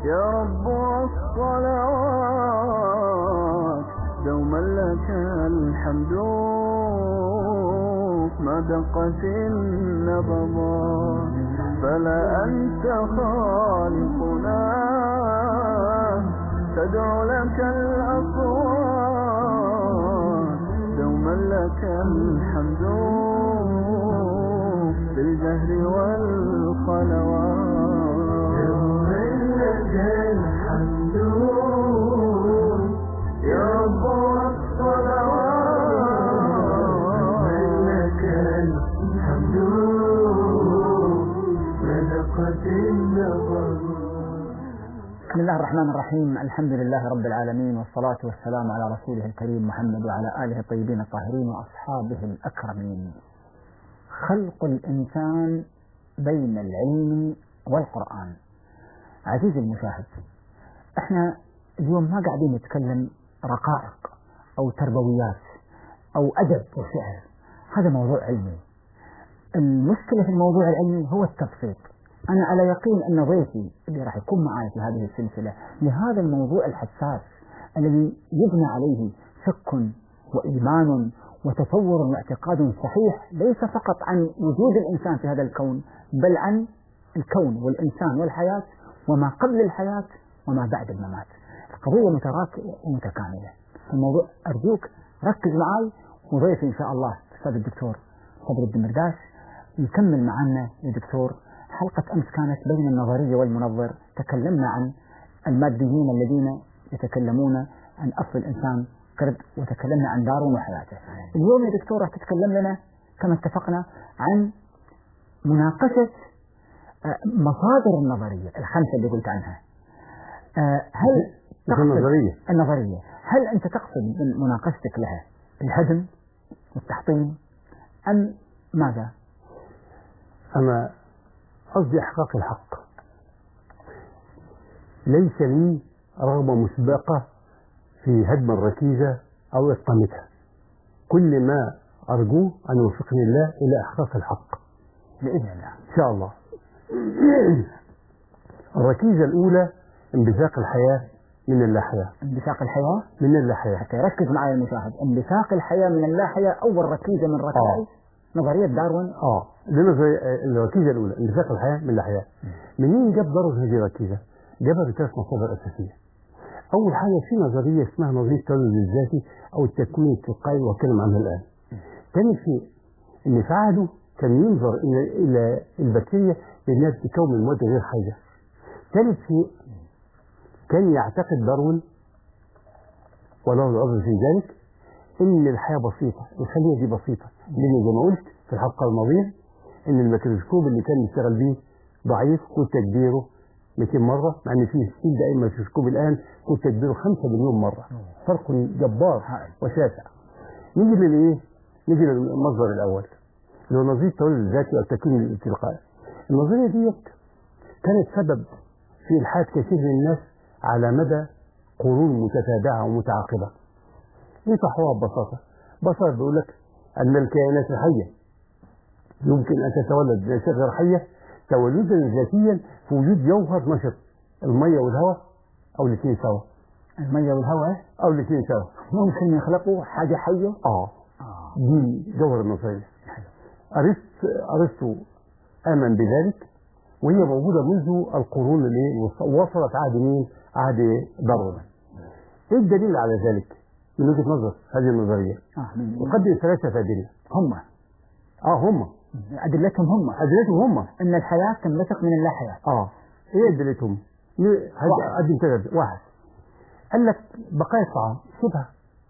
يا رب الصلوات دوما لك الحمد ما دقت النبضات فلا أنت خالقنا تدعو لك الأصوات دوما لك الحمد بالجهر والخلوات دوما لك الحمد يا رب الصلوات لك الحمد صدقت النظر بسم الله الرحمن الرحيم الحمد لله رب العالمين والصلاة والسلام على رسوله الكريم محمد وعلى آله الطيبين الطاهرين وأصحابه الأكرمين خلق الإنسان بين العلم والقرآن عزيزي المشاهد احنا اليوم ما قاعدين نتكلم رقائق أو تربويات أو أدب وشعر هذا موضوع علمي المشكلة في الموضوع العلمي هو التبسيط أنا على يقين أن ضيفي اللي راح يكون معي في هذه السلسلة لهذا الموضوع الحساس الذي يبنى عليه شك وإيمان وتصور واعتقاد صحيح ليس فقط عن وجود الإنسان في هذا الكون بل عن الكون والإنسان والحياة وما قبل الحياة وما بعد الممات القضية متراكبة ومتكاملة الموضوع أرجوك ركز معي وضيفي إن شاء الله الأستاذ الدكتور صدر الدين مرداش يكمل معنا يا دكتور حلقة أمس كانت بين النظرية والمنظر تكلمنا عن الماديين الذين يتكلمون عن أصل الإنسان قرد وتكلمنا عن دارون وحياته اليوم يا دكتور راح تتكلم لنا كما اتفقنا عن مناقشة آه، مصادر النظرية الخمسة اللي قلت عنها آه، هل تقصد النظرية. النظرية هل أنت تقصد من مناقشتك لها الهدم والتحطيم أم ماذا؟ أنا قصدي إحقاق الحق ليس لي رغبة مسبقة في هدم الركيزة أو إقامتها كل ما أرجوه أن يوفقني الله إلى إحقاق الحق بإذن الله إن شاء الله الركيزة الأولى انبثاق الحياة من اللاحياة انبثاق الحياة من اللاحية حتى يركز معي المشاهد انبثاق الحياة من اللاحية أول ركيزة من ركائز نظرية داروين اه دي نظرية الركيزة الأولى انبثاق الحياة من اللاحية منين جاب ضرب هذه الركيزة؟ جابها بثلاث مصادر أساسية أول حاجة في نظرية اسمها نظرية التولد الذاتي أو التكوين التلقائي وأتكلم عنها الآن. ثاني شيء إن في عهده كان ينظر إلى إلى البكتيريا بأنها بتتكون من مواد غير حية. ثالث شيء كان يعتقد داروين وله العذر في ذلك ان الحياه بسيطه، الخليه دي بسيطه، لان زي ما قلت في الحلقه الماضيه ان الميكروسكوب اللي كان بيشتغل بيه ضعيف كنت تكبيره 200 مره مع ان فيه ستيل دائما ميكروسكوب الان كنت تكبيره 5 مليون مره فرق جبار وشاسع. نيجي للايه؟ نيجي للمصدر الاول اللي هو نظريه التولد الذاتي والتكوين التلقائي. النظريه ديت كانت سبب في الحاد كثير من الناس على مدى قرون متتابعه ومتعاقبه. ايه صحوها ببساطه؟ بساطه بيقول لك ان الكائنات الحيه يمكن ان تتولد باشياء غير حيه تولدا ذاتيا في وجود جوهر نشط الميه والهواء او الاثنين سوا المية والهواء او الاثنين سوا ممكن يخلقوا حاجة حية اه دي جوهر النظريه ارسط ارسطو امن بذلك وهي موجوده منذ القرون اللي وصلت عهد مين؟ عهد داروين. ايه الدليل على ذلك؟ من وجهه نظر هذه النظريه آه من يقدم ثلاثه ادله هم اه هم أدلتهم هم ادلتهم هم أن الحياة تنبثق من اللاحية اه ايه ادلتهم؟ قدم ثلاثه واحد قال لك بقايا الطعام سيبها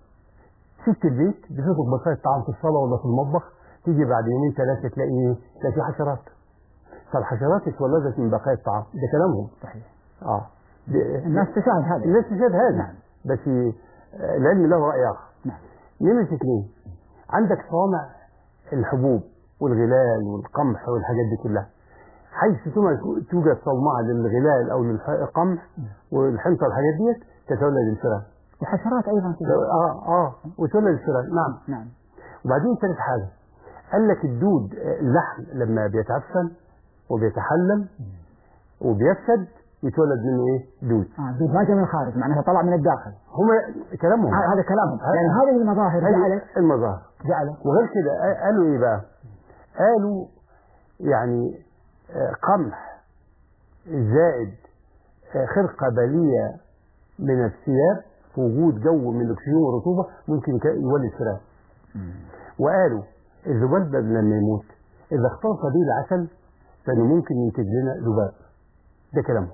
ست البيت بتترك بقايا الطعام في الصاله ولا في المطبخ تيجي بعد يومين ثلاثه تلاقي ايه؟ تلاقي في حشرات فالحشرات اتولدت من بقايا الطعام ده كلامهم صحيح اه دي- الناس تشاهد هذا الناس تشاهد هذا نعم. بس آه، العلم له رأي آخر نعم نمرة اثنين عندك صوامع الحبوب والغلال والقمح والحاجات دي كلها حيث ثم توجد صومعة للغلال أو للقمح والحنطة والحاجات ديت تتولد الفئران وحشرات أيضا في اه اه وتولد الفئران نعم نعم وبعدين ثالث حاجة قال لك الدود آه، اللحم لما بيتعفن وبيتحلل وبيفسد يتولد منه ايه دود آه دود ما جاء من الخارج معناها طلع من الداخل هم كلامهم ه- هذا كلامهم هذا- يعني هذه المظاهر هذه جعلت المظاهر جعلت وغير كده قا- قالوا ايه بقى قالوا يعني آه، قمح زائد آه، خرقة بالية من الثياب في وجود جو من الاكسجين والرطوبة ممكن يك- يولد فراخ وقالوا الذباب ده لما يموت اذا اختلط به العسل فانه ممكن ينتج لنا ذباب ده كلامهم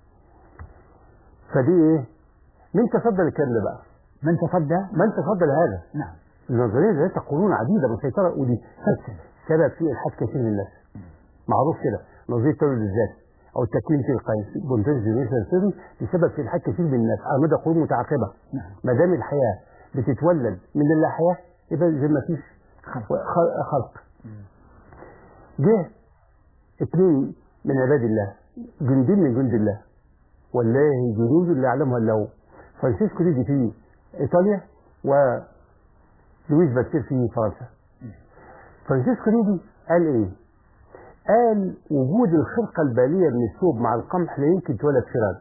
فدي ايه مين تصدى الكلام ده بقى من تصدى من تصدى لهذا نعم النظريه ذات قرون عديده مسيطره ودي سبب في الحاد كثير من الناس معروف كده نظريه التولد الذاتي او التكوين التلقائي بونتاج جينيشن ثيري بسبب في الحاد كثير من الناس على مدى قرون متعاقبه نعم. ما دام الحياه بتتولد من اللا حياه يبقى زي ما فيش خلق. خلق, خلق. جه اثنين من عباد الله جندين من جند الله والله جنود لا يعلمها الا هو فرانسيسكو دي في ايطاليا ولويس باستير في فرنسا فرانسيسكو دي قال ايه قال وجود الخرقة البالية من الثوب مع القمح لا يمكن تولد فراغ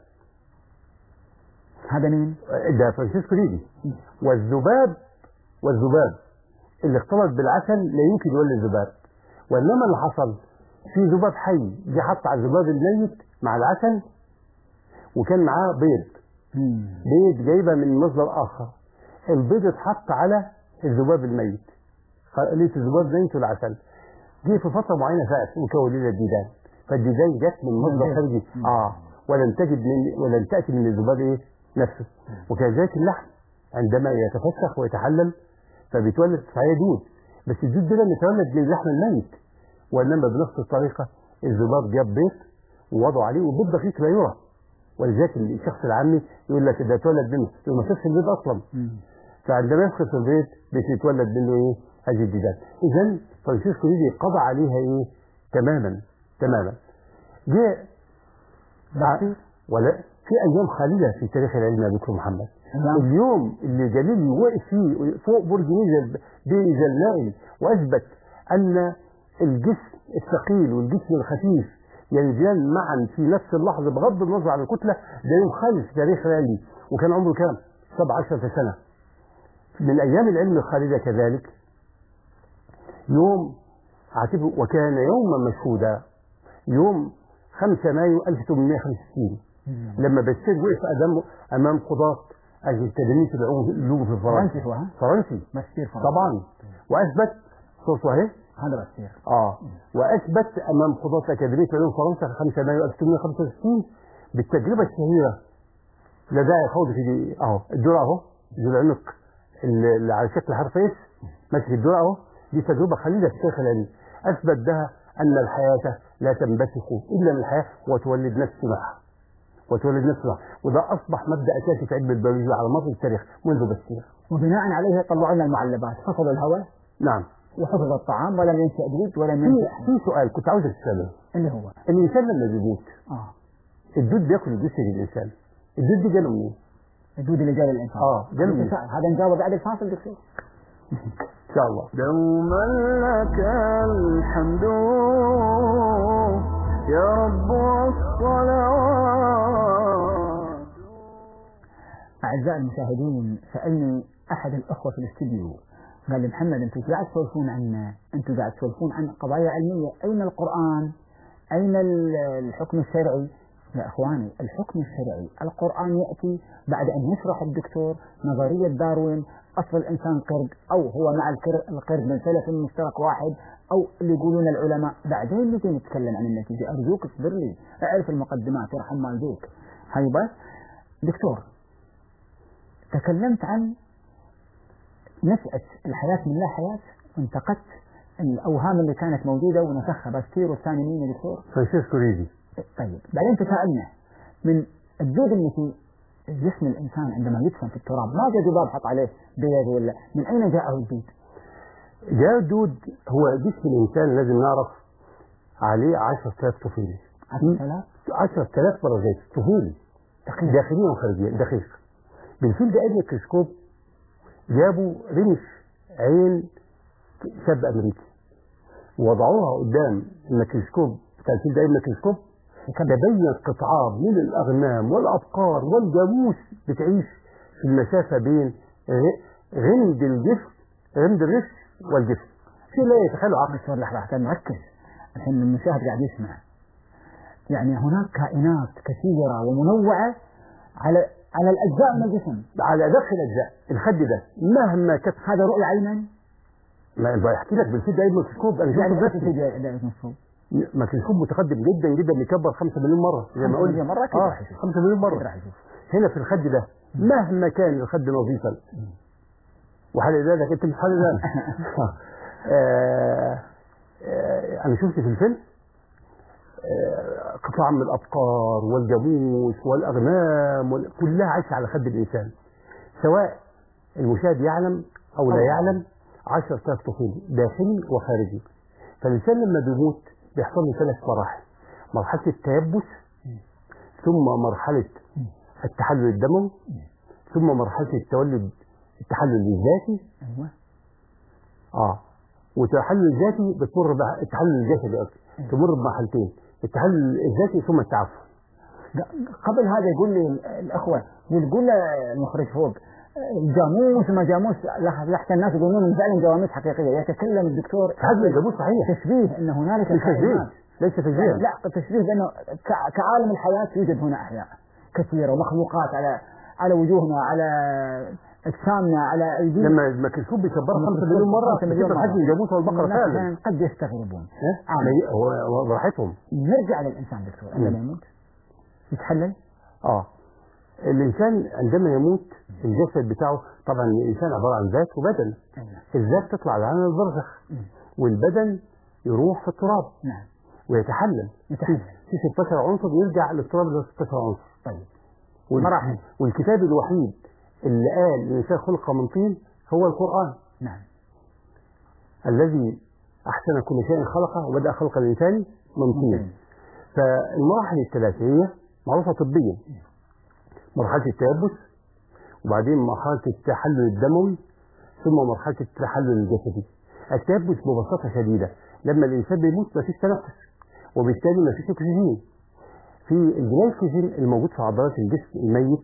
هذا مين؟ ده فرانسيسكو دي والذباب والذباب اللي اختلط بالعسل لا يمكن يولد ذباب وانما اللي حصل في ذباب حي جه حط على الذباب الميت مع العسل وكان معاه بيض مم. بيض جايبه من مصدر اخر البيض اتحط على الذباب الميت خليت الذباب ميت والعسل جه في فتره معينه فات وكون لنا الديدان فالديدان جت من مصدر خارجي اه ولم تجد من ولم تاتي من الذباب ايه نفسه وكذلك اللحم عندما يتفسخ ويتحلل فبيتولد صحيح دود بس الدود ده لم يتولد من اللحم الميت وانما بنفس الطريقه الذباب جاب بيض ووضعوا عليه والبيض دقيق لا يرى ولذلك الشخص العامي يقول لك ده اتولد منه يقول ما شافش البيض اصلا مم. فعندما يسقط البيض بيتولد منه ايه هذه الديدان اذا فرانسيسكو دي قضى عليها ايه تماما تماما جاء بصير. ولا في ايام خالده في تاريخ العلم يا دكتور محمد نعم. اليوم اللي جاليلي وقف فيه فوق برج بيزا بيزا النائل واثبت ان الجسم الثقيل والجسم الخفيف ينزلان معا في نفس اللحظه بغض النظر عن الكتله ده يوم خالد في تاريخ العلمي وكان عمره كام؟ 17 سنه من ايام العلم الخالده كذلك يوم اعتبره وكان يوما مشهودا يوم 5 مايو 1865 مم. لما بستير وقف امام امام قضاة اكاديميه العلوم في فرنسا فرنسي هو ها؟ فرنسي بصير فرنسي. طبعا واثبت صوته اهي هذا بصير اه واثبت امام قضاة اكاديميه العلوم فرنسا 5 مايو 1865 بالتجربه الشهيره لا داعي خوض في دي اهو الدرع اهو ذو العنق اللي اللي على شكل حرف اس ماسك الدرع اهو دي تجربه خليده في الشيخ العلمي اثبت بها ان الحياه لا تنبثق الا من الحياه وتولد نفس معها وتولد نفس معها وده اصبح مبدا اساسي في علم البيولوجيا على مر التاريخ منذ بستير وبناء عليه طلعوا لنا المعلبات حفظ الهواء نعم وحفظ الطعام ولم ينشأ دود ولم في ينشأ في سؤال كنت عاوزك تساله اللي هو الانسان لما بيموت اه الدود بياكل جسد الانسان الدود دي جاله منين؟ الدود اللي جاي للانسان اه جاله منين؟ هذا نجاوب بعد الفاصل دكتور ان شاء الله دوما لك الحمد يا رب والصلوات أعزائي المشاهدين سألني أحد الأخوة في الاستديو قال لي محمد أنتم قاعد تسولفون عن أنتم قاعد تسولفون عن قضايا علمية أين القرآن؟ أين ال- الحكم الشرعي؟ يا إخواني الحكم الشرعي القرآن يأتي بعد أن يشرح الدكتور نظرية داروين أصل الإنسان قرد أو هو مع الكر- القرد من سلف مشترك واحد أو اللي يقولون العلماء بعدين نجي نتكلم عن النتيجة أرجوك اصبر لي أعرف المقدمات يرحم والديك هاي بس دكتور تكلمت عن نشأة الحياة من لا حياة وانتقدت الأوهام اللي كانت موجودة ونسخها باستير والثاني مين يا دكتور؟ فرانسيسكو ريدي طيب بعدين تساءلنا من الدود اللي في جسم الإنسان عندما يدفن في التراب ما جاء ذباب حط عليه بيض ولا من أين جاءه الدود؟ جاء الدود هو جسم الانسان لازم نعرف عليه 10000 طفيلي عشرة آلاف 10000 برازيل طفيلي دقيق داخليا وخارجيا دقيق بالفيلد ادي ميكروسكوب جابوا رمش عين شاب امريكي ووضعوها قدام الميكروسكوب بتاع الفيلد اي ميكروسكوب أخي كمل تبين قطعان من الأغنام والأبقار والجاموس بتعيش في المسافة بين غ- غمد الجسم غمد الريش والجسم شيء لا يتخيله عقل دكتور لحظة لحظة نركز الحين المشاهد قاعد يسمع يعني هناك كائنات كثيرة ومنوعة على على الأجزاء من الجسم على داخل الأجزاء الخد ده مهما كانت هذا رؤية عينا ما أنا بحكي لك بالفيد ده الميكروسكوب أنا يعني شفته ايش بنفسي تجي دائرة مفهوم ميكروسكوب متقدم جدا جدا بيكبر 5 مليون مرة زي ما 5 قلت مليون مرة أكيد اه راح يشوف. 5 مليون أكيد مرة راح يشوف هنا في الخد ده مهما كان الخد نظيفا وحال ذلك انت مش حال ذلك آه، آه، انا شفت في الفيلم آه، قطاع من الابقار والجاموس والاغنام وال- كلها عايشه على خد الانسان سواء المشاهد يعلم او لا طبعاً. يعلم 10000 تفصيل داخلي وخارجي فالانسان لما بيموت بيحصل له ثلاث مراحل مرحله التيبس ثم مرحله التحلل الدموي ثم مرحله التولد التحلل الذاتي أيوة اه والتحلل الذاتي بتمر بح- التحلل الجسدي قصدي تمر بمرحلتين التحلل الذاتي ثم التعفن قبل هذا يقول لي الأخوة يقول له المخرج فوق جاموس وما جاموس لحظة لحظة الناس يقولون إن فعلا جواميس حقيقية يتكلم الدكتور تحلل الجاموس صحيح تشبيه أن هنالك مش تشبيه كائنات ليس تشبيه لا تشبيه بأنه ك- كعالم الحياة يوجد هنا أحياء كثيرة ومخلوقات على على وجوهنا على أجسامنا على أيدينا لما الميكروسكوب بيكبرها 5 مليون مره 5 مليون بتبقى حجم مرة. الجاموس والبقره الناس فعلا أحياناً قد يستغربون ها؟ آه. ما هي- هو هو براحتهم نرجع للإنسان دكتور عندما مم. يموت يتحلل اه الانسان عندما يموت الجسد بتاعه طبعا الانسان عباره عن ذات وبدن الذات تطلع لعالم البرزخ والبدن يروح في التراب نعم ويتحلل يتحلل في 16 عنصر يرجع للتراب اللي هو 16 عنصر طيب وال- مراحل. والكتاب الوحيد اللي قال ان الانسان خلق من طين هو القران نعم الذي احسن كل شيء خلقه وبدا خلق الانسان من طين فالمراحل الثلاثه هي معروفه طبيا مرحله التيبس وبعدين مرحله التحلل الدموي ثم مرحله التحلل الجسدي التيبس ببساطه شديده لما الانسان بيموت مفيش تنفس وبالتالي مفيش اكسجين في الجلايكوجين الموجود في عضلات الجسم الميت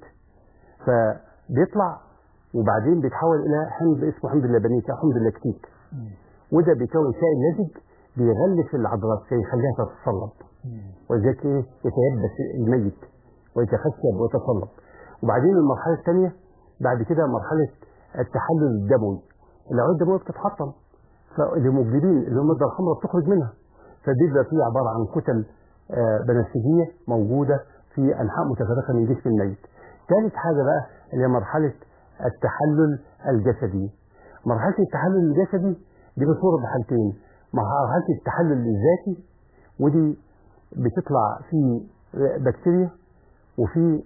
فبيطلع وبعدين بيتحول الى حمض اسمه حمض اللبنيك او حمض اللاكتيك وده بيكون سائل لزج بيغلف العضلات فيخليها تتصلب ولذلك ايه يتيبس الميت ويتخشب ويتصلب وبعدين المرحله الثانيه بعد كده مرحله التحلل الدموي الاوعيه الدمويه بتتحطم فالهيموجلوبين اللي هو الماده الحمراء بتخرج منها فبيبقى فيه عباره عن كتل آه، بنفسجيه موجوده في انحاء متفرقه من جسم الميت. ثالث حاجه بقى اللي هي مرحله التحلل الجسدي. مرحله التحلل الجسدي دي بتمر بحالتين مرحله التحلل الذاتي ودي بتطلع في بكتيريا وفي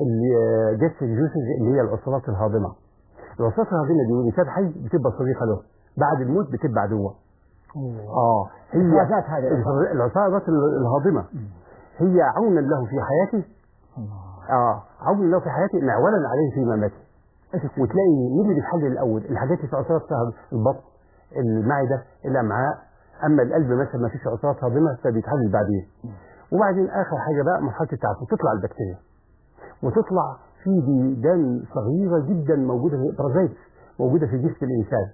الجسد الجوسز اللي هي العصارات الهاضمه. العصارات الهاضمه دي والانسان حي بتبقى صديقه له بعد الموت بتبقى عدوه. اه هي الإفرازات هذه. العصارات الهاضمه هي عونا له في حياته اه عون له في حياته معولا عليه في مماته وتلاقي مين اللي بيتحلل الاول الحاجات اللي في عصارات فيها البطن المعده الامعاء اما القلب مثلا ما فيش عصارات هاضمه فبيتحلل بعدين وبعدين اخر حاجه بقى مرحله التعفن تطلع البكتيريا وتطلع في ديدان صغيره جدا موجوده في بارازيت موجوده في جسم الانسان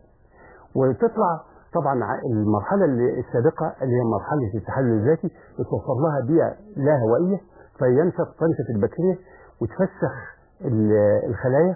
وتطلع طبعا ع- المرحله اللي السابقه اللي هي مرحله التحلل الذاتي بتوفر لها بيئه لا هوائيه فينشط تنشط البكتيريا وتفسخ ال- الخلايا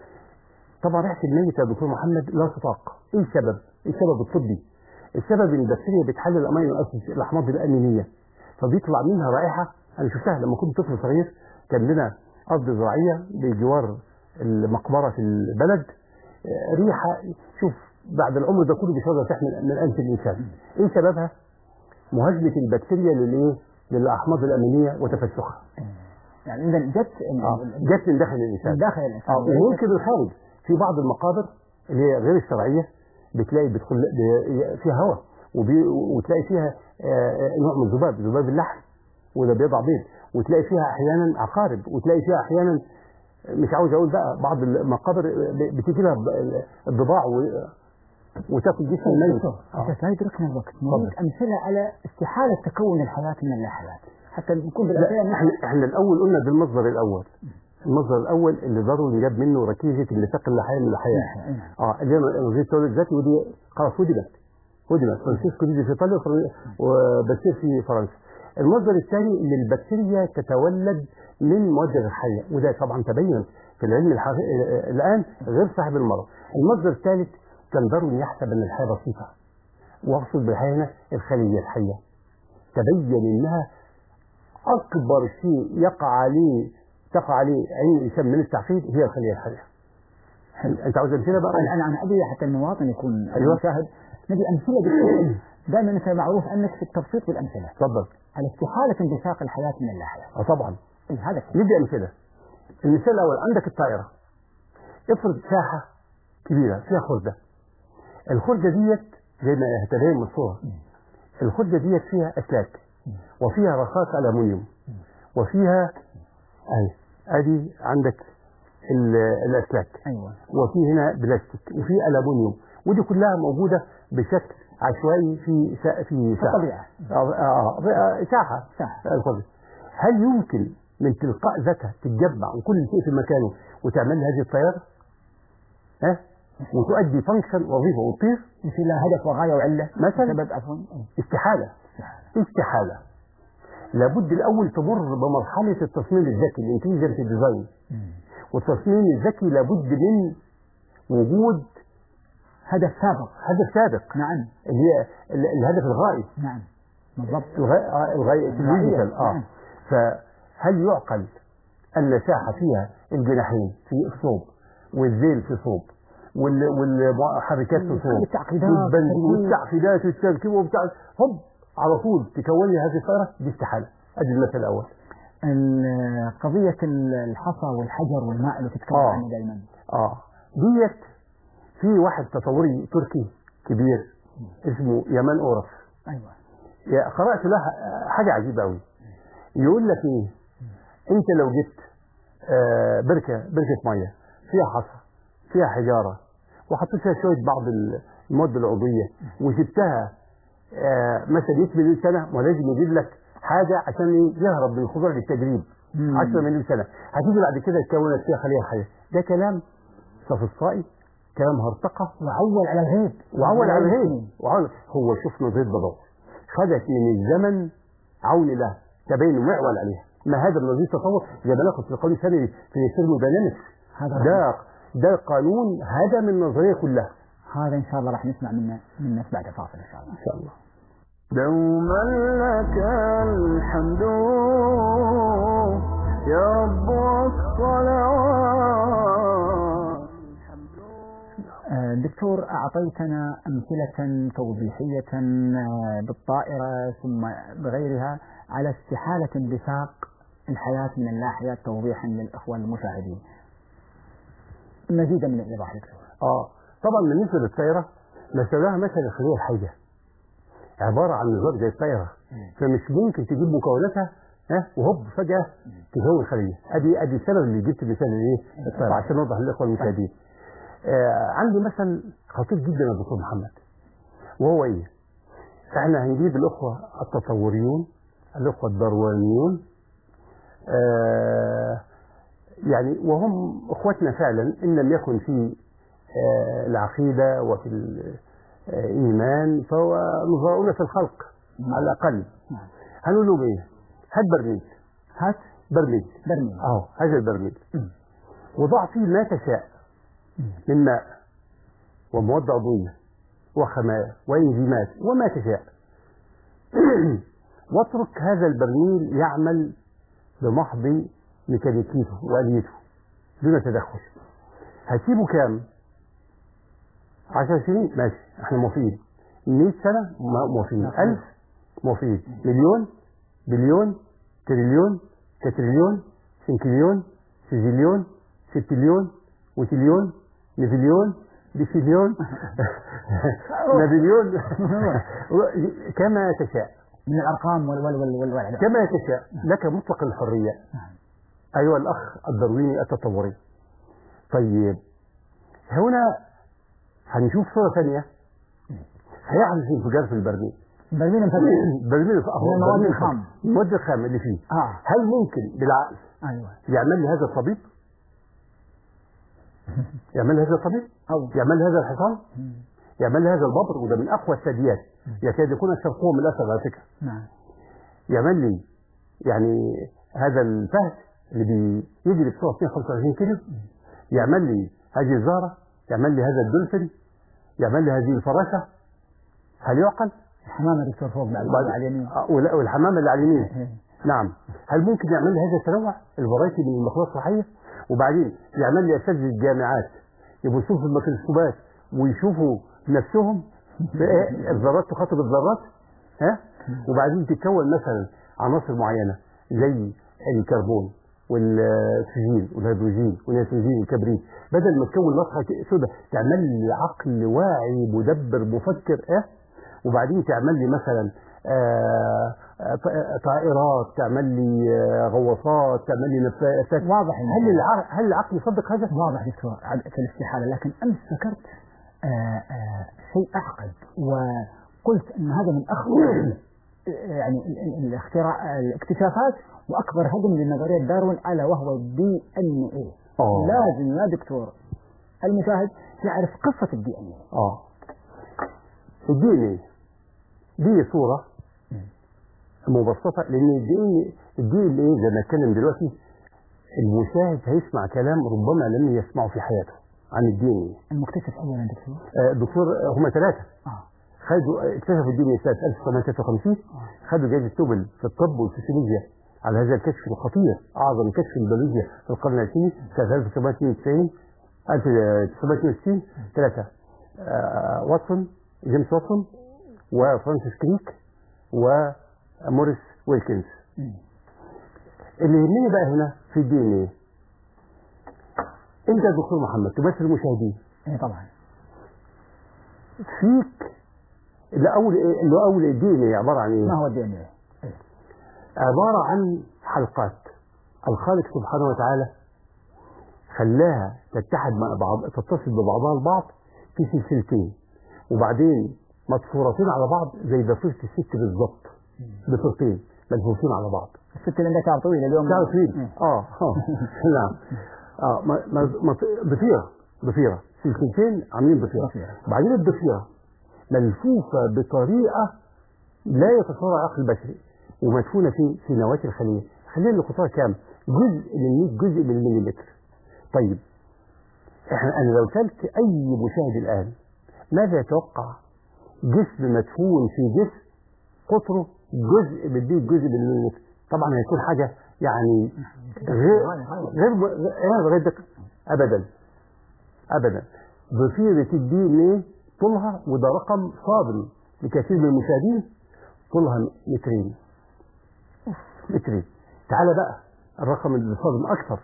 طبعا ريحه الميت يا دكتور محمد لا تطاق ايه السبب؟ ايه السبب الطبي؟ السبب ان البكتيريا بتحلل الامينو اسيد الاحماض الامينيه فبيطلع منها رائحه انا شفتها لما كنت طفل صغير كان لنا ارض زراعيه بجوار المقبره في البلد آه، ريحه شوف بعد العمر ده كله بيشرب تحمل من انف الانسان ايه سببها؟ مهاجمه البكتيريا للايه؟ للاحماض الامينيه وتفسخها يعني إذا جت آه، جت من داخل الانسان من داخل الإنسان اه وممكن الخارج في بعض المقابر اللي هي غير الشرعيه بتلاقي بتدخل ب- فيها هواء وبي وتلاقي فيها آه، نوع من الذباب ذباب اللحم وده بيضع بيض وتلاقي فيها احيانا عقارب وتلاقي فيها احيانا مش عاوز اقول بقى بعض المقابر ب- بتيجي لها ب- الضباع و- وتاكل جسم الميت دكتور آه. أنت لا يدركنا الوقت نريد أمثلة على استحالة تكون الحياة من اللا حياة حتى نكون بالأمثلة لا نحن احنا احنا الاول قلنا ده المصدر الاول المصدر الاول اللي داروين جاب منه ركيزه النفاق اللحيه من اللحيه أي نعم. اه اللي هي نظريه التولد الذاتي ودي خلاص هدمت هدمت فرانسيسكو دي في ايطاليا وفر- وبشير في فرنسا المصدر الثاني ان البكتيريا تتولد من مواد غير حيه وده طبعا تبين في العلم الحقيقي الان غير صاحب المرض المصدر الثالث كان داروين يحسب ان الحياه بسيطه واقصد بالحياه هنا الخليه الحيه تبين انها اكبر شيء يقع عليه تقع عليه عين الانسان من التعقيد هي الخليه الحيه انت عاوز امثله بقى الآن أنا أبي حتى المواطن يكون أيوة. المشاهد نبي أمثلة دكتور دائما أنت معروف أنك في التبسيط بالأمثلة اتفضل على استحالة انبثاق الحياة من اللاحية اه طبعا إيه هذا كده. ندي امثله المثال الاول عندك الطائره افرض ساحه كبيره فيها خرده الخرده ديت زي ما هتبين من الصوره الخرده ديت فيها اسلاك وفيها رصاص الومنيوم وفيها اهي ادي عندك ال- الاسلاك أيوة وفي هنا بلاستيك وفي الومنيوم ودي كلها موجوده بشكل عشوائي في سا- في ساحه الطبيعة. آه، آه، آه، ساحه ساحة. الفضل هل يمكن من تلقاء ذاتها تتجمع وكل شيء في مكانه وتعمل هذه الطياره؟ ها؟ وتؤدي فانكشن وظيفه وتطير في لها هدف وغاية وعلة مثلا؟ سبب عفوا استحاله استحاله لابد الاول تمر بمرحله التصميم الذكي الانتليجنت ديزاين والتصميم الذكي لابد من وجود هدف سابق هدف سابق نعم اللي هي ال- الهدف الغائي نعم بالضبط الغاية آه، الغاية الليجيكال اه نعم. فهل يعقل ان ساحه فيها الجناحين في صوب والذيل في صوب وال- والمحركات في صوب والتعقيدات والبنزين والتركيب. والتعقيدات والتركيب وبتاع هوب على طول تكون لي هذه الطائره دي استحاله ادي المثل الاول ال- قضية ال- الحصى والحجر والماء اللي تتكلم آه. عنه دائما اه ديت في واحد تطوري تركي كبير اسمه يمان اورف أيوة يا- قرأت له حاجة عجيبة أوي يقول لك إيه أنت لو جبت آه، بركة بركة مية فيها حصى فيها حجارة وحطيت فيها شوية بعض المواد العضوية وسبتها آه، مثلا 100 مليون سنة ما لازم يجيب لك حاجة عشان إيه؟ يهرب من الخضوع للتجريب مم. 10 مليون سنة هتيجي بعد كده تكونت فيها خلية حية ده كلام صفصائي كلام هرطقة وعول على الغيب وعول على الهيد وعول هو شوف نظريه بضوء خدت من الزمن عون له تبين وعول عليها ما هذا من نظريه التطور زي ما ناخد في القانون الثاني في الثيرموداينامكس هذا ده ده قانون هدم النظريه كلها هذا إن شاء الله راح نسمع منه من الناس بعد فاصل إن شاء الله ان شاء الله دوما لك الحمد يا رب والصلوات آه، دكتور أعطيتنا أمثلة توضيحية آه، بالطائرة ثم بغيرها على استحالة انبثاق الحياة من الناحية توضيحا للإخوة المشاهدين مزيدا من الإيضاح دكتور اه طبعا بالنسبه للطائره مثلها مثل الخليه الحيه عباره عن نظام زي الطائره فمش ممكن تجيب مكوناتها ها وهوب فجاه تكون خليه ادي ادي السبب اللي جبت مثال الايه الطائره عشان نوضح للاخوه المشاهدين آه عندي مثل خطير جدا يا دكتور محمد وهو ايه؟ احنا هنجيب الاخوه التطوريون الاخوه الداروينيون آه يعني وهم اخوتنا فعلا ان لم يكن في آه العقيده وفي الايمان فهو نظراؤنا في الخلق على الاقل نعم. هنقول لهم ايه؟ هات برميل هات برميل برميل اهو هذا البرميل مم. وضع فيه ما تشاء من ماء ومواد عضويه وخمايا وانزيمات وما تشاء واترك هذا البرميل يعمل بمحض ميكانيكيته واليته دون تدخل هسيبه كام؟ 10 سنين ماشي احنا موافقين 100 سنه م- موافقين 1000 موافقين مليون بليون تريليون تتريليون سنكليون سيزيليون ستليون وتليون نفليون ديسيليون نابليون كما تشاء من الأرقام وال وال وال وال والعدد. كما تشاء لك مطلق الحرية أيها الأخ الدرويني التطوري طيب هنا هنشوف صورة ثانية هيحدث انفجار في البرميل برميل مفتح برميل أهو من المواد برميل الخام. المواد الخام اللي فيه اه هل ممكن بالعقل ايوه يعمل لي هذا الطبيب؟ يعمل لي هذا الطبيب؟ او يعمل لي هذا الحصان؟ يعمل لي هذا الببر وده من اقوى الثدييات يكاد يكون اشهر قوه من الاسد على فكره نعم يعمل لي يعني هذا الفهد اللي بيجري بسرعه 225 كيلو يعمل لي هذه الزهره يعمل لي هذا الدولفين يعمل لي هذه الفراشه هل يعقل؟ الحمامه دكتور فوق بعد وبعد- على اليمين آه، ولا- والحمامه اللي على اليمين إيه. نعم هل ممكن يعمل لي هذا التنوع الفرايتي من المخلوقات الصحيه وبعدين يعمل لي اساتذه الجامعات يبقوا يشوفوا الميكروسكوبات ويشوفوا نفسهم بإيه؟ الذرات تخاطب الذرات ها وبعدين تتكون مثلا عناصر معينه زي الكربون والاكسجين والهيدروجين والنيتروجين والكبريت بدل ما تكون نصحه سوداء تعمل لي عقل واعي مدبر مفكر اه وبعدين تعمل لي مثلا آه، آه، ط- طائرات تعمل لي آه، غواصات تعمل لي نفايات واضح إن- هل العقل هل العقل يصدق هذا؟ واضح دكتور عد- في الاستحالة لكن أمس ذكرت آه، آه، شيء أعقد وقلت أن هذا من أخطر آه، يعني ال- ال- الاختراع الاكتشافات وأكبر هدم لنظرية داروين ألا وهو الدي ان اي آه. لازم يا دكتور المشاهد يعرف قصة الدي ان اي اه الدي ان ايه دي صوره مبسطه لان الدي ان الدي ان ايه زي ما اتكلم دلوقتي المشاهد هيسمع كلام ربما لم يسمعه في حياته عن الدي ان ايه المكتشف أولا دكتور آه، دكتور هم ثلاثه آه. خدوا اكتشفوا الدي ان ايه سنه 1953 خدوا جائزه نوبل في الطب والفسيولوجيا على هذا الكشف الخطير اعظم كشف البيولوجيا في القرن العشرين سنه 1992 1962 ثلاثه آه، واتسون جيمس واتسون وفرانسيس كريك وموريس ويلكنز مم. اللي يهمني بقى هنا في الدي ان ايه انت يا دكتور محمد تمثل المشاهدين إيه طبعا فيك اللي اول ايه اللي اول الدي ان ايه عباره عن ايه؟ ما هو الدي ان اي عبارة عن حلقات الخالق سبحانه وتعالى خلاها تتحد مع بعض تتصل ببعضها البعض في سلسلتين وبعدين مدفورتين على بعض زي ضفيرة الست بالظبط ضفيرتين ملفوفين على بعض الست اللي عندها شعر طويل اليوم شعر طويل مم. اه اه نعم اه ما- ما- ما- ضفيرة ضفيرة سلسلتين عاملين ضفيرة ضفيرة. بعدين الضفيرة ملفوفة بطريقة لا يتصور عقل البشري ومدفونة في في نواة الخلية الخلية اللي قطرها كام؟ جزء من 100 جزء من المليمتر طيب احنا انا لو سألت اي مشاهد الان ماذا يتوقع جسم مدفون في جسم قطره جزء من 100 جزء من المليمتر طبعا هيكون حاجة يعني غير غير غير غير دقيق ابدا ابدا ضفيرة الدي ان ايه طولها وده رقم صادم لكثير من المشاهدين طولها مترين مترين تعالى بقى الرقم اللي صادم اكثر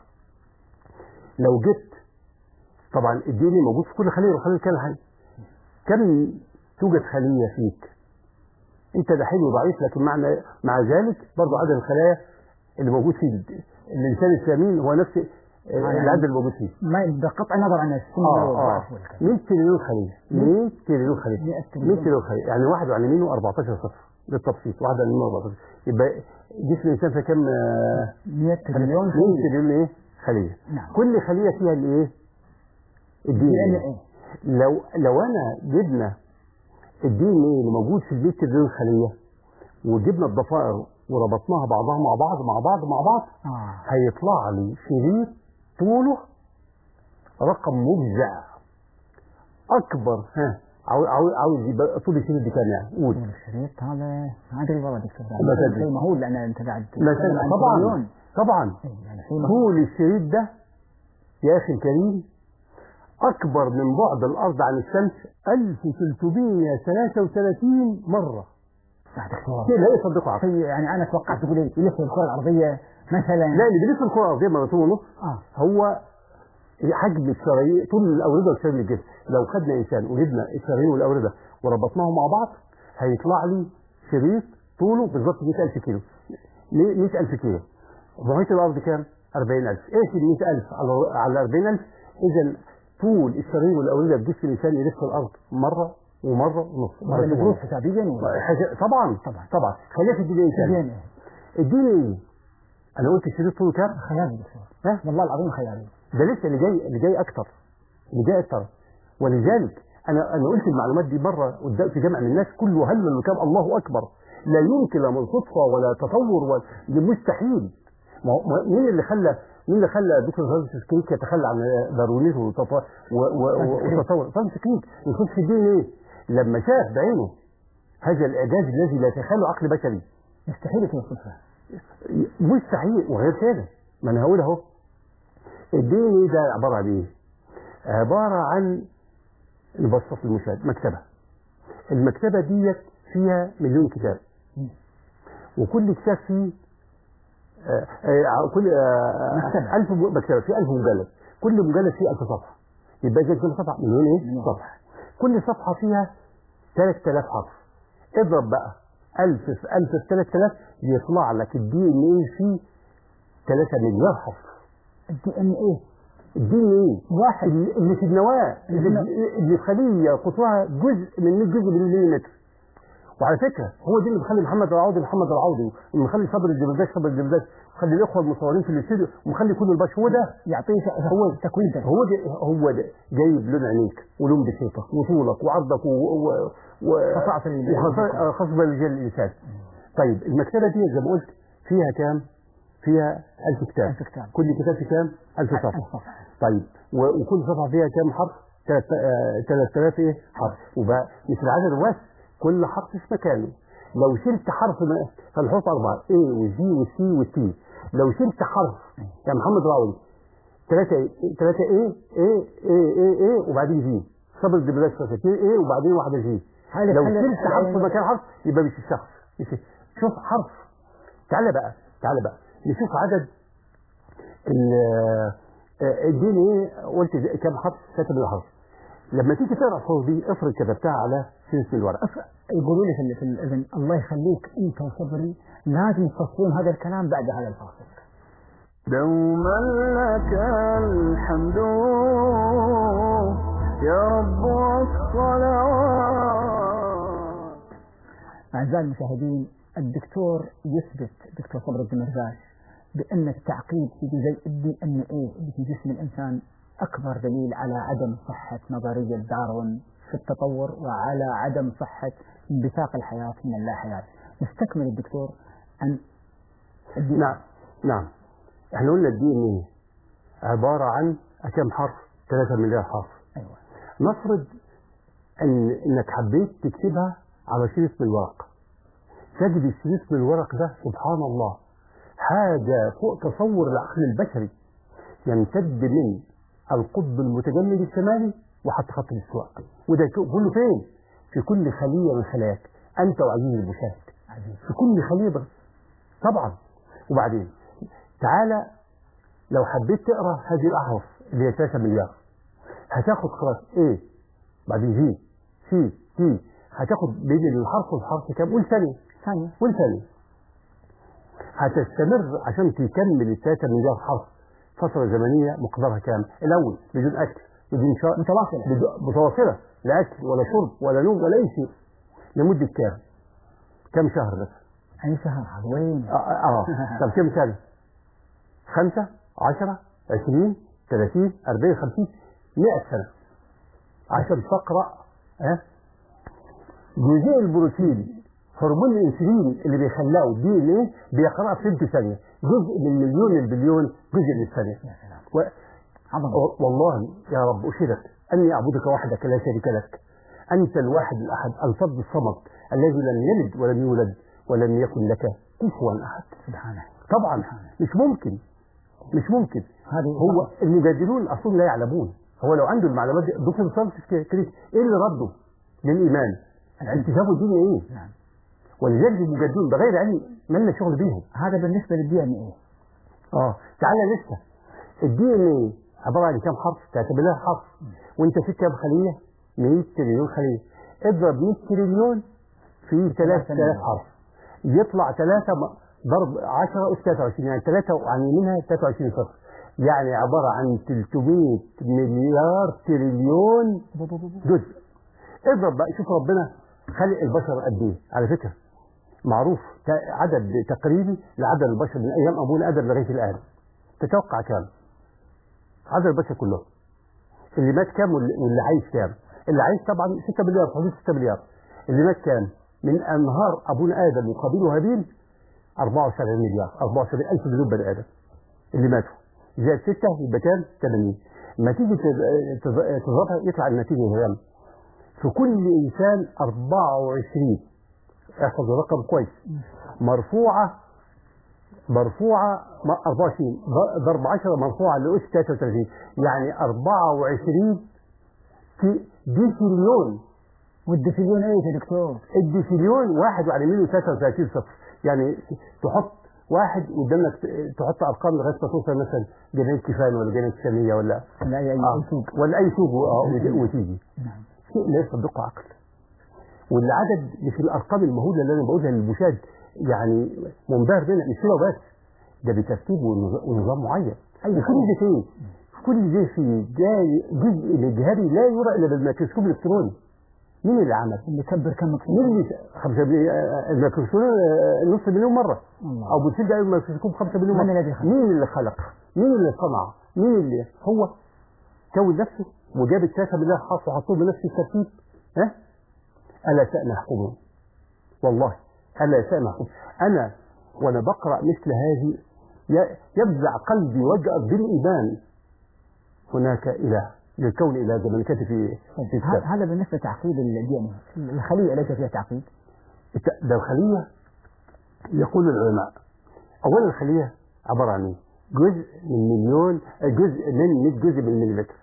لو جبت طبعا الدي ان موجود في كل خليه وخليه كان حي كم توجد خليه فيك انت ده حلو ضعيف لكن معنى مع ذلك برضه عدد الخلايا اللي موجود في الانسان السمين هو نفس العدد اللي موجود فيه ما بقطع النظر عن السن اه اه والضعف والكلام. 100 تريليون خليه 100 تريليون خليه 100 100 تريليون. تريليون خليه يعني واحد على يمينه 14 صفر للتبسيط واحد على يمينه 14 يبقى جسم الانسان في كام آه، 100 تريليون 100 خلية. تريليون ايه خليه نعم. كل خليه فيها الايه الدي دي ان ان ايه ايه لو لو انا جبنا الدي ان ايه اللي موجود في ال 100 تريليون خليه وجبنا الضفائر وربطناها بعضها مع بعض مع بعض مع بعض اه هيطلع لي شريط طوله رقم مجزع اكبر ها عاوز عاوز عاوز يبقى طول الشريط دي كام يعني قول طول الشريط هذا ما ادري والله دكتور ما تدري. شيء مهول لان انت قاعد لا تتكلم عن طبعا تريليون. طبعا إيه، يعني شيء مهول طول الشريط ده يا اخي الكريم اكبر من بعد الارض عن الشمس 1333 مره يا دكتور شيء لا يصدقه عقل شيء يعني انا توقعت تقول لي يلف الكره الارضيه مثلا لا اللي بيلف الكره الارضيه مرتين ونص اه هو حجم الشرايين طول الاورده والشرايين الجسم لو خدنا انسان وجبنا الشرايين والاورده وربطناهم مع بعض هيطلع لي شريط طوله بالظبط 100000 كيلو 100000 كيلو محيط الارض كام 40000 ايه في 100000 على على 40000 اذا طول الشرايين والاورده في جسم الانسان يلف الارض مره ومره ونص وهذا مرتين مدروس ونص. حسابيا ولا حاجة- طبعا طبعا. طبعا خلينا في الدي ان ايه زين إيه؟ الدي ان ايه انا قلت الشريط طوله كام؟ خيالي دكتور ها؟ والله العظيم خيالي ده لسه اللي جاي اللي جاي اكتر اللي جاي اكتر ولذلك انا انا قلت المعلومات دي مره قدام في جمع من الناس كله هل من كان الله اكبر لا يمكن لا من صدفه ولا تطور ولا ده مستحيل ما هو- ما- مين اللي خلى مين اللي خلى دكتور فرانسيس كريك يتخلى عن داروينيزم والتط- و- و- و- والتطور فرانسيس كريك يخش في الدين ايه؟ لما شاف بعينه هذا الاعجاز الذي لا يتخيله عقل بشري يستحيل يكون صدفه مستحيل وغير كده ما انا هقول اهو الدين ايه ده عباره عن ايه؟ عباره عن نبسط المشاهد مكتبه المكتبه ديت فيها مليون كتاب وكل كتاب فيه آه، آه، كل آه، مكتبة. ألف م- مكتبه فيه ألف مجلد كل مجلد فيه ألف صفحه يبقى زي كل صفحه مليون ايه؟ مليون. صفحه كل صفحه فيها 3000 حرف اضرب بقى 1000 في 1000 في 3000 يطلع لك الدي ان ايه فيه 3 مليار حرف الدي ان ايه الدي ان ايه واحد اللي اللي في النواه اللي, اللي في خليه قطرها جزء من 100 جزء من المليمتر وعلى فكره هو دي اللي مخلي محمد العوضي محمد العوضي ومخلي صبر الدبرداش صبر الدبرداش مخلي الاخوه المصورين في الاستوديو ومخلي كل البشر هو ده يعطيك هو تكوين ده هو ده هو ده جايب لون عينيك ولون بسيطك وطولك وعرضك و و و خصائص ال- وخصائص- آه، خاصة برجال الانسان طيب المكتبه دي زي ما قلت فيها كام؟ فيها 1000 كتاب ألف كتاب. كل كتاب فيه كام؟ 1000 صفحه الصفحة. طيب و- وكل صفحه فيها كام حرف؟ 3000 ايه حرف وبقى مش العدد بس كل حرف في مكانه لو شلت حرف من فنحط اربعه A وجي وسي وتي لو شلت حرف يا محمد راوي ثلاثة ثلاثة ايه ايه ايه ايه ايه وبعدين جي صبر الدبلاج ثلاثة ايه وبعدين واحدة جي هذا لو خلى- شلت حرف خلى- مكان حرف يبقى مش الشخص مش شوف حرف تعالى بقى تعالى بقى نشوف عدد ال- آه، الدين ايه قلت كم حرف كتب الحرف لما تيجي تقرا الحروف دي افرض كتبتها على سلسله الورق يقولوا لي في ال- في الاذن الله يخليك انت وصبري لازم تصفون هذا الكلام بعد هذا الفاصل دوما لك الحمد يا رب والصلوات أعزائي المشاهدين الدكتور يثبت دكتور صبر الدين مرزاش بأن التعقيد في جزيء الدي ان ايه اللي في جسم الإنسان أكبر دليل على عدم صحة نظرية داروين في التطور وعلى عدم صحة انبثاق الحياة من اللا حياة نستكمل الدكتور عن الدي نعم نعم احنا قلنا الدي ان ايه عباره عن كم حرف 3 مليار حرف أيوة نفرض ان انك حبيت تكتبها على شريط من الورق تجد الشريط من الورق ده سبحان الله حاجة فوق تصور العقل البشري يمتد من القطب المتجمد الشمالي وحتى خط الاستواء وده كله فين؟ في كل خلية من خلاياك أنت وعزيزي المشاهد عزيز في كل خلية بس طبعا وبعدين تعالى لو حبيت تقرا هذه الأحرف اللي هي 3 مليار هتاخد خلاص ايه بعدين جي سي تي هتاخد بين الحرف والحرف كام قول ثانية ثانية قول ثانية هتستمر عشان تكمل ال 3 مليار حرف فترة زمنية مقدارها كام؟ الأول بدون أكل بدون شرب متواصلة بدون- متواصلة لا أكل ولا شرب ولا نوم ولا أي شيء لمدة كام؟ كم شهر بس؟ أي شهر وين؟ اه, آه. طب كم سنة؟ خمسة عشرة عشرين ثلاثين أربعين خمسين مئة سنة عشان تقرأ ها جزيء البروتين هرمون الانسولين اللي بيخلاه الدي ان ايه بيقرأ في ثلث ثانية جزء من مليون البليون جزء من الثانية يا سلام و... عظمة و- والله يا رب أشهدك أني أعبدك وحدك لا شريك لك أنت الواحد الأحد الفرد الصمد الذي لم يلد ولم يولد ولم يكن لك كفوا أحد سبحانه طبعا مش ممكن مش ممكن هذه هو المجادلون اصلا لا يعلمون هو لو عنده المعلومات دي دكتور فرانسيس كريك ايه اللي رده للايمان؟ اكتشافه الدين ايه؟ نعم ولذلك المجادلون بغير علم مالنا شغل بيهم هذا بالنسبة للدي ان ايه اه تعالى لسه الدي ان ايه عباره عن كام حرف؟ تعتبر لها حرف وانت في كام خليه؟ 100 تريليون خليه اضرب 100 تريليون في 3000 حرف يطلع 3 ضرب 10 اس 23 يعني 3 عن يمينها 23 صفر يعني عباره عن 300 مليار تريليون جزء اضرب بقى شوف ربنا خلق البشر قد ايه على فكره معروف ت- عدد تقريبي لعدد البشر من ايام ابونا ادم لغايه الان تتوقع كام؟ عدد البشر كلهم اللي مات كام واللي واللي عايش كام؟ اللي عايش طبعا 6 مليار حدود 6 مليار اللي مات كام؟ من انهار ابونا ادم وقابيل وهابيل 74 مليار 74 الف مليون بني ادم اللي ماتوا زائد 6 يبقى كام؟ 80 ما تيجي تض- تض- تضربها يطلع النتيجه كام؟ في كل انسان 24 احفظ الرقم كويس مرفوعه مرفوعه م- 24 ض- ضرب 10 مرفوعه لاس 33 يعني 24 في ديسيليون والدفليون ايش يا دكتور؟ الديسيليون واحد وعلى يمينه 33 صفر يعني تحط واحد قدامك ت- تحط ارقام لغايه ما توصل مثلا جنيه كيفان ولا جنيه الشاميه ولا لا اي آه. اي سوق ولا اي سوق آه، وت- وتيجي نعم شيء لا يصدقه عقل والعدد مش الارقام المهوله اللي انا بقولها للمشاهد يعني منبهر منها مش كده بس ده بترتيب ونظ- ونظام معين أيوة. كل ده فين؟ كل ده في جاي جزء مجهري لا يرى الا بالميكروسكوب الالكتروني مين اللي عمل؟ اللي كبر كم مين اللي خمسة مليون الميكروسكوب آه، نص مليون مرة الله. أو بتصير ده الميكروسكوب خمسة مليون من مرة الذي خلق؟ مين اللي خلق؟ مين اللي صنع؟ مين اللي هو كون نفسه وجاب الثلاثة مليار حرف وحطوه بنفس الترتيب ها؟ ألا سأنا يحكمون والله ألا سأنا يحكمون أنا وأنا بقرأ مثل هذه ي- يفزع قلبي وجأة بالإيمان هناك إله للكون إله زي ما كاتب في في الكتاب. ه- هذا بالنسبه لتعقيد الدي ان الخليه ليس فيها تعقيد الت- ده الخلية يقول العلماء أولا الخلية عبارة عن إيه؟ جزء من مليون جزء من 100 جزء من المليمتر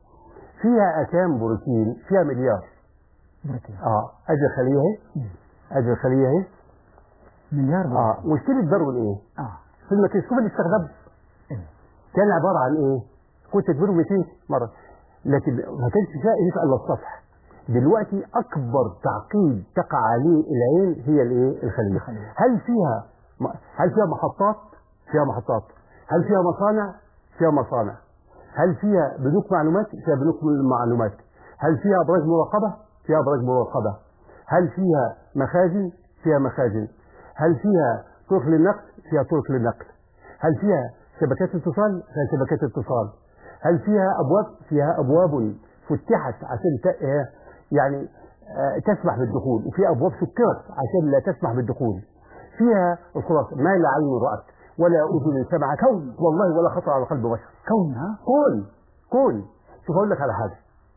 فيها أتام بروتين فيها مليار بروتين اه ادي الخلية اهي ادي الخلية اهي مليار بروتين اه مشكلة داروين ايه؟ اه في الميكروسكوب اللي استخدمه إيه. كان عبارة عن ايه؟ كنت تدبره 200 مرة لكن ما كانش فيها ايه الا السطح دلوقتي اكبر تعقيد تقع عليه العين هي الايه؟ الخلية الخلية. هل فيها م- هل فيها محطات؟ فيها محطات هل فيها مصانع؟ فيها مصانع هل فيها بنوك معلومات؟ فيها بنوك معلومات هل فيها ابراج مراقبة؟ فيها ابراج مراقبة هل فيها مخازن؟ فيها مخازن هل فيها طرق للنقل؟ فيها طرق للنقل هل فيها شبكات اتصال؟ فيها شبكات اتصال هل فيها ابواب؟ فيها ابواب فتحت عشان ت... آه، يعني آه، تسمح بالدخول وفي ابواب سكرت عشان لا تسمح بالدخول فيها الخلاصه ما لا عين رأت ولا اذن سمعت كون والله ولا خطر على قلب بشر كون ها كون كون شوف اقول لك على حاجه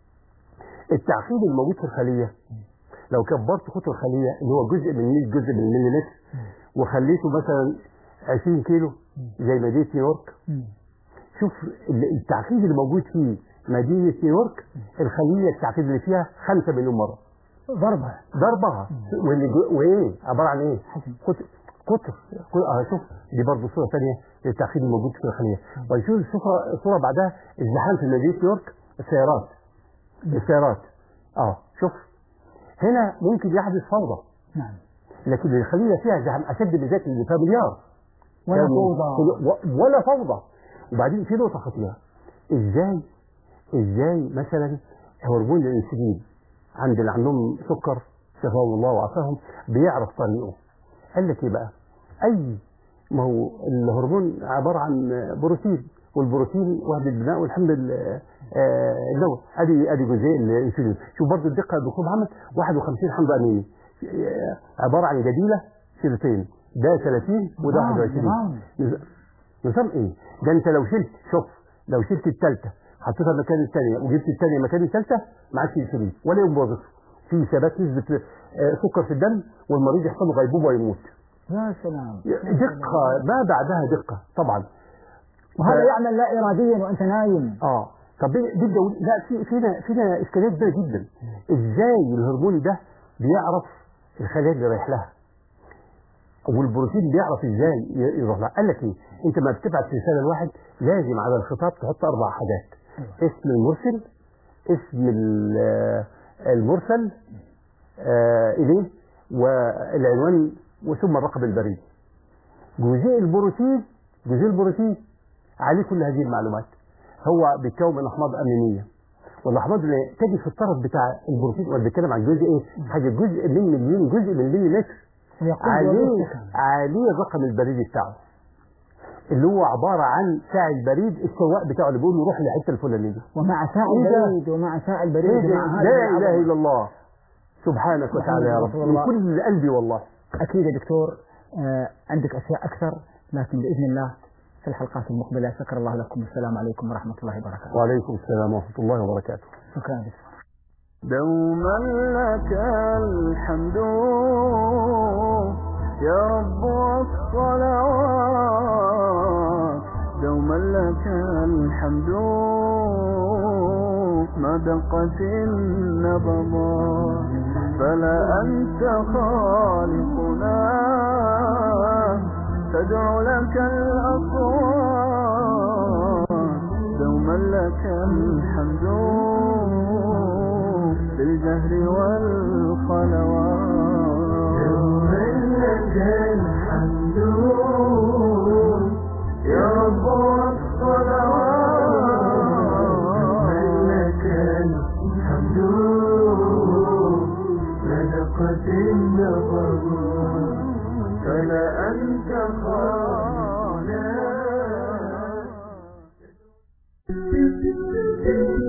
التعقيد الموجود في الخليه لو كبرت قطر الخليه اللي هو جزء من 100 جزء من المليمتر وخليته مثلا 20 كيلو زي مدينه نيويورك مم. شوف ال- التعقيد اللي موجود في مدينه نيويورك الخليه التعقيد اللي فيها 5 مليون مره ضربها ضربها واللي جو- وايه عباره عن ايه؟ حجم. قطر قطر قطر- اه شوف دي برضه صوره ثانيه للتعقيد الموجود في الخليه ونشوف الصوره الصوره بعدها الزحام في مدينه نيويورك السيارات السيارات اه شوف هنا ممكن يحدث فوضى نعم لكن الخليه فيها زحام اشد من ذات اللي فيها مليار ولا يعني فوضى و- ولا فوضى وبعدين في نقطه خطيره ازاي ازاي مثلا هرمون الانسولين عند اللي عندهم سكر شفاهم الله وعافاهم بيعرف طريقه قال لك ايه بقى اي ما هو الهرمون عباره عن بروتين والبروتين وحده البناء والحمض ال- آه، النووي ادي ادي جزيء الانسولين شوف برضه الدقه يا دكتور محمد 51 حمض اميني آه، عباره عن جديله شريطين ده 30 وده نظام، 21 نظام. نظام- نظام ايه؟ ده انت لو شلت شوف لو شلت الثالثه حطيتها مكان الثانيه وجبت الثانيه مكان الثالثه ما عادش انسولين ولا يوم وظيفه في ثبات نسبه آه، سكر في الدم والمريض يحصل له غيبوبه ويموت يا سلام دقه ما بعدها دقه طبعا وهذا ف- يعمل لا اراديا وانت نايم اه طب دي دي الدول... لا في فينا فينا اشكاليه كبيره جدا ازاي الهرمون ده بيعرف الخلايا اللي رايح لها والبروتين بيعرف ازاي ي- يروح لها قال لك ايه انت ما بتبعت رساله لواحد لازم على الخطاب تحط اربع حاجات اسم المرسل اسم ال- آه، المرسل آه اليه والعنوان وثم الرقم البريد جزيء البروتين جزيء البروتين عليه كل هذه المعلومات هو بيتكون من احماض امينيه واللحظات اللي تجد في الطرف بتاع البروتين ولا بيتكلم عن جزء ايه؟ حاجه جزء من مليون جزء من مليمتر ويقول عليه ويسكن. عليه الرقم البريدي بتاعه اللي هو عباره عن ساعي البريد السواق بتاعه اللي بيقول له روح للحته الفلانيه ومع ساء إيه ده؟ البريد ومع ساء إيه البريد ده؟ ومع هذا لا العظمة. اله الا الله سبحانك وتعالى يا رب رسول من الله. كل قلبي والله أكيد يا دكتور آه، عندك أشياء أكثر لكن بإذن الله في الحلقات المقبلة شكر الله لكم والسلام عليكم ورحمة الله وبركاته وعليكم السلام ورحمه الله وبركاته شكرا يا دكتور دوما لك الحمد يا رب والصلوات دوما لك الحمد ما دقت النبضات فلا أنت خالقنا تدعو لك الأصوات دوما لك الحمد بالجهر والخلوات دوما لك الحمد يا رب والصلوات دوما لك الحمد صدقت النبضات فلا أنت خالق